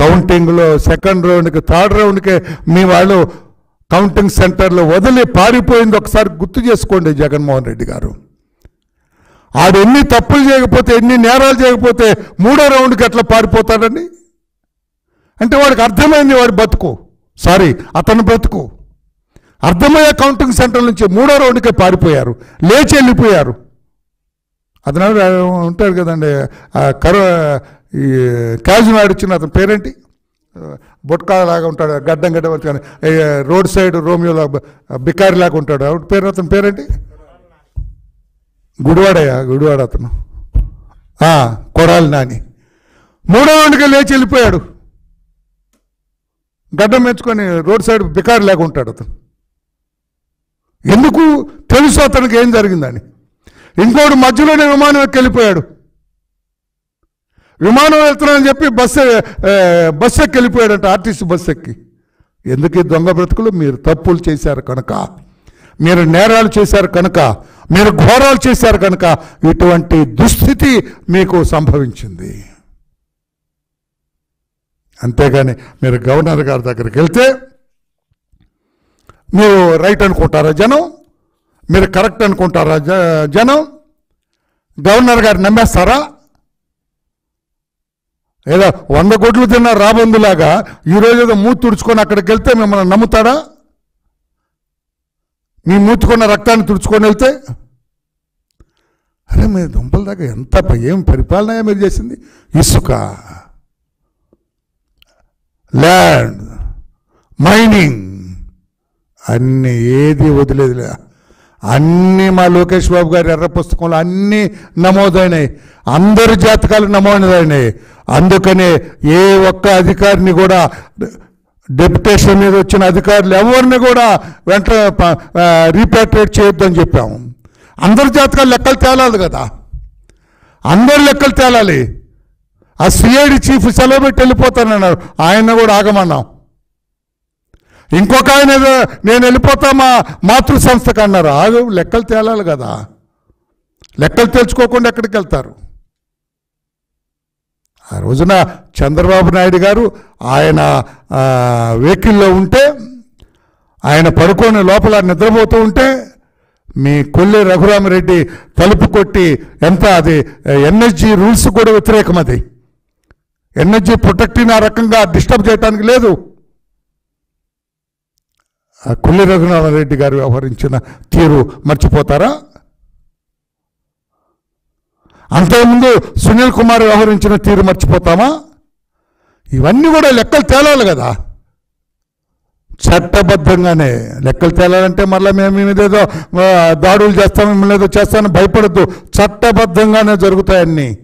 కౌంటింగ్లో second రౌండ్కి third రౌండ్కి మీ వాళ్ళు counting సెంటర్లో వదిలి పారిపోయింది ఒకసారి గుర్తు చేసుకోండి జగన్మోహన్ రెడ్డి గారు ఆడు ఎన్ని తప్పులు చేయకపోతే ఎన్ని నేరాలు చేయకపోతే మూడో రౌండ్కి ఎట్లా పారిపోతాడండి అంటే వాడికి అర్థమైంది వాడి బతుకు సారీ అతని బ్రతుకు అర్థమయ్యే కౌంటింగ్ సెంటర్ నుంచి మూడో రౌండ్కే పారిపోయారు లేచి వెళ్ళిపోయారు అతను ఎవరు ఉంటాడు కదండి ఆ కరో ఈ క్యాజువల్ ఆడిచ్చిన అతని పేరేంటి బొట్కా లాగా ఉంటాడు గడ్డం గడ్డం వచ్చి రోడ్ సైడ్ రోమియోలా బికారి లాగా ఉంటాడు ఆవిడ పేరు అతని పేరేంటి గుడివాడయ్యా గుడివాడ అతను ఆ, కొడాలి నాని మూడో రౌండ్కి లేచి వెళ్ళిపోయాడు గడ్డం మెచ్చుకొని రోడ్ సైడ్ బికారి లాగా ఉంటాడు అతను ఎందుకు తెలుసు అతనికి ఏం జరిగిందని ఇంకోటి మధ్యలోనే విమానం ఎక్కి వెళ్ళిపోయాడు విమానం వెళ్తున్నానని చెప్పి బస్సు ఆ, బస్సు ఎక్కి వెళ్ళిపోయాడంట ఆర్టీసీ బస్సు ఎక్కి ఎందుకు ఈ దొంగ బ్రతుకులు మీరు తప్పులు చేశారు కనుక మీరు నేరాలు చేశారు కనుక మీరు ఘోరాలు చేశారు కనుక ఇటువంటి దుస్థితి మీకు సంభవించింది అంతేగాని మీరు గవర్నర్ గారి దగ్గరికి వెళ్తే మీరు రైట్ అనుకుంటారా జనం మీరు కరెక్ట్ అనుకుంటారా జ జనం గవర్నర్ గారు నమ్మేస్తారా ఏదో వంద కోట్లు తిన్న రాబందులాగా ఈరోజు ఏదో మూతి తుడుచుకొని అక్కడికి వెళ్తే మిమ్మల్ని నమ్ముతాడా మీ మూతుకున్న రక్తాన్ని తుడుచుకొని వెళ్తే అరే మీరు దుంపల దాకా ఎంత ప- ఏం పరిపాలన మీరు చేసింది ఇసుక ల్యాండ్ మైనింగ్ అన్ని ఏది వదిలేదులే అన్నీ మా లోకేష్ బాబు గారి ఎర్ర పుస్తకంలో అన్నీ నమోదైనాయి అందరి జాతకాలు నమోదైనాయి అందుకనే ఏ ఒక్క అధికారిని కూడా డెప్యుటేషన్ మీద వచ్చిన అధికారులు ఎవరిని కూడా వెంట రీపాట్రేట్ చేయొద్దని చెప్పాము అందరి జాతకాలు లెక్కలు తేలాలి కదా అందరి లెక్కలు తేలాలి ఆ సిఐడి చీఫ్ సెలవు పెట్టి వెళ్ళిపోతానన్నారు ఆయన కూడా ఆగమన్నాం ఇంకొక ఆయన ఏదో నేను వెళ్ళిపోతా మా మాతృ సంస్థకు అన్నారు ఆగు లెక్కలు తేలాలి కదా లెక్కలు తెలుసుకోకుండా ఎక్కడికి వెళ్తారు ఆ రోజున చంద్రబాబు నాయుడు గారు ఆయన ఆ, వెహికల్లో ఉంటే ఆయన పడుకొని లోపల నిద్రపోతూ ఉంటే మీ కొల్లి రఘురామరెడ్డి తలుపు కొట్టి ఎంత అది ఎన్ఎస్జి రూల్స్ కూడా వ్యతిరేకం అది ఎన్ఎస్జి ప్రొటెక్టింగ్ ఆ రకంగా డిస్టర్బ్ చేయడానికి లేదు ఆ కొల్లి రఘురామరెడ్డి గారు వ్యవహరించిన తీరు మర్చిపోతారా అంతకుముందు సునీల్ కుమార్ వ్యవహరించిన తీరు మర్చిపోతామా ఇవన్నీ కూడా లెక్కలు తేలాలి కదా చట్టబద్ధంగానే లెక్కలు తేలాలంటే మళ్ళీ మేము మీ మీద ఏదో ఆ, దాడులు చేస్తాం మిమ్మల్ని ఏదో చేస్తామని భయపడద్దు చట్టబద్ధంగానే జరుగుతాయన్నీ